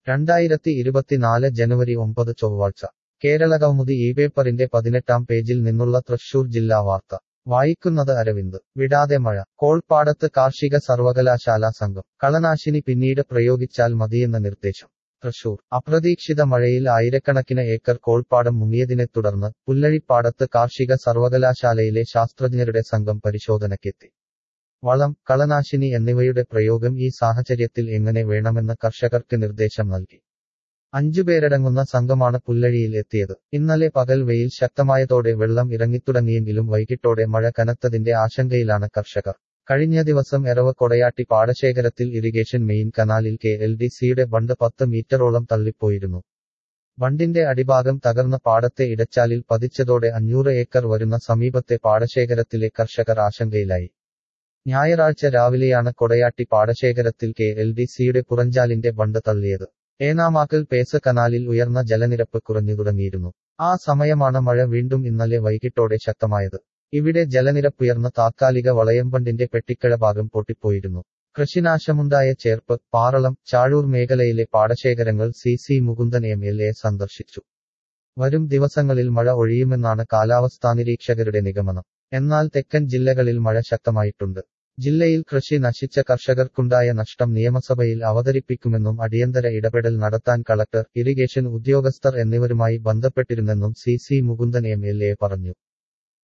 രണ്ടായിരത്തി ഇരുപത്തിനാല് ജനുവരി ഒമ്പത് ചൊവ്വാഴ്ച കേരളകൗമുദി ഈ പേപ്പറിന്റെ പതിനെട്ടാം പേജിൽ നിന്നുള്ള തൃശൂർ ജില്ലാ വാർത്ത വായിക്കുന്നത് അരവിന്ദ് വിടാതെ മഴ കോൾപ്പാടത്ത് കാർഷിക സർവകലാശാല സംഘം കളനാശിനി പിന്നീട് പ്രയോഗിച്ചാൽ മതിയെന്ന നിർദ്ദേശം തൃശൂർ അപ്രതീക്ഷിത മഴയിൽ ആയിരക്കണക്കിന് ഏക്കർ കോൾപ്പാടം മുങ്ങിയതിനെ തുടർന്ന് പുല്ലഴിപ്പാടത്ത് കാർഷിക സർവകലാശാലയിലെ ശാസ്ത്രജ്ഞരുടെ സംഘം പരിശോധനയ്ക്കെത്തി വളം കളനാശിനി എന്നിവയുടെ പ്രയോഗം ഈ സാഹചര്യത്തിൽ എങ്ങനെ വേണമെന്ന് കർഷകർക്ക് നിർദ്ദേശം നൽകി അഞ്ചുപേരടങ്ങുന്ന സംഘമാണ് പുല്ലഴിയിൽ എത്തിയത് ഇന്നലെ പകൽ വെയിൽ ശക്തമായതോടെ വെള്ളം ഇറങ്ങിത്തുടങ്ങിയെങ്കിലും വൈകിട്ടോടെ മഴ കനത്തതിന്റെ ആശങ്കയിലാണ് കർഷകർ കഴിഞ്ഞ ദിവസം എറവ കൊടയാട്ടി പാടശേഖരത്തിൽ ഇറിഗേഷൻ മെയിൻ കനാലിൽ കെ എൽ ഡി സിയുടെ ബണ്ട് പത്ത് മീറ്ററോളം തള്ളിപ്പോയിരുന്നു ബണ്ടിന്റെ അടിഭാഗം തകർന്ന പാടത്തെ ഇടച്ചാലിൽ പതിച്ചതോടെ അഞ്ഞൂറ് ഏക്കർ വരുന്ന സമീപത്തെ പാടശേഖരത്തിലെ കർഷകർ ആശങ്കയിലായി ഞായറാഴ്ച രാവിലെയാണ് കൊടയാട്ടി പാടശേഖരത്തിൽ കെ എൽ ഡി സിയുടെ പുറഞ്ചാലിന്റെ ബണ്ട് തള്ളിയത് ഏനാമാക്കൽ പേസ് കനാലിൽ ഉയർന്ന ജലനിരപ്പ് കുറഞ്ഞു തുടങ്ങിയിരുന്നു ആ സമയമാണ് മഴ വീണ്ടും ഇന്നലെ വൈകിട്ടോടെ ശക്തമായത് ഇവിടെ ജലനിരപ്പുയർന്ന താത്കാലിക വളയംബണ്ടിന്റെ പെട്ടിക്കഴ ഭാഗം പൊട്ടിപ്പോയിരുന്നു കൃഷിനാശമുണ്ടായ ചേർപ്പ് പാറളം ചാഴൂർ മേഖലയിലെ പാടശേഖരങ്ങൾ C C Mukundan M L A സന്ദർശിച്ചു വരും ദിവസങ്ങളിൽ മഴ ഒഴിയുമെന്നാണ് കാലാവസ്ഥാ നിരീക്ഷകരുടെ നിഗമനം എന്നാൽ തെക്കൻ ജില്ലകളിൽ മഴ ശക്തമായിട്ടുണ്ട് ജില്ലയിൽ കൃഷി നശിച്ച കർഷകർക്കുണ്ടായ നഷ്ടം നിയമസഭയിൽ അവതരിപ്പിക്കുമെന്നും അടിയന്തര ഇടപെടൽ നടത്താൻ കളക്ടർ ഇറിഗേഷൻ ഉദ്യോഗസ്ഥർ എന്നിവരുമായി ബന്ധപ്പെട്ടിരുന്നെന്നും C C Mukundan M L A പറഞ്ഞു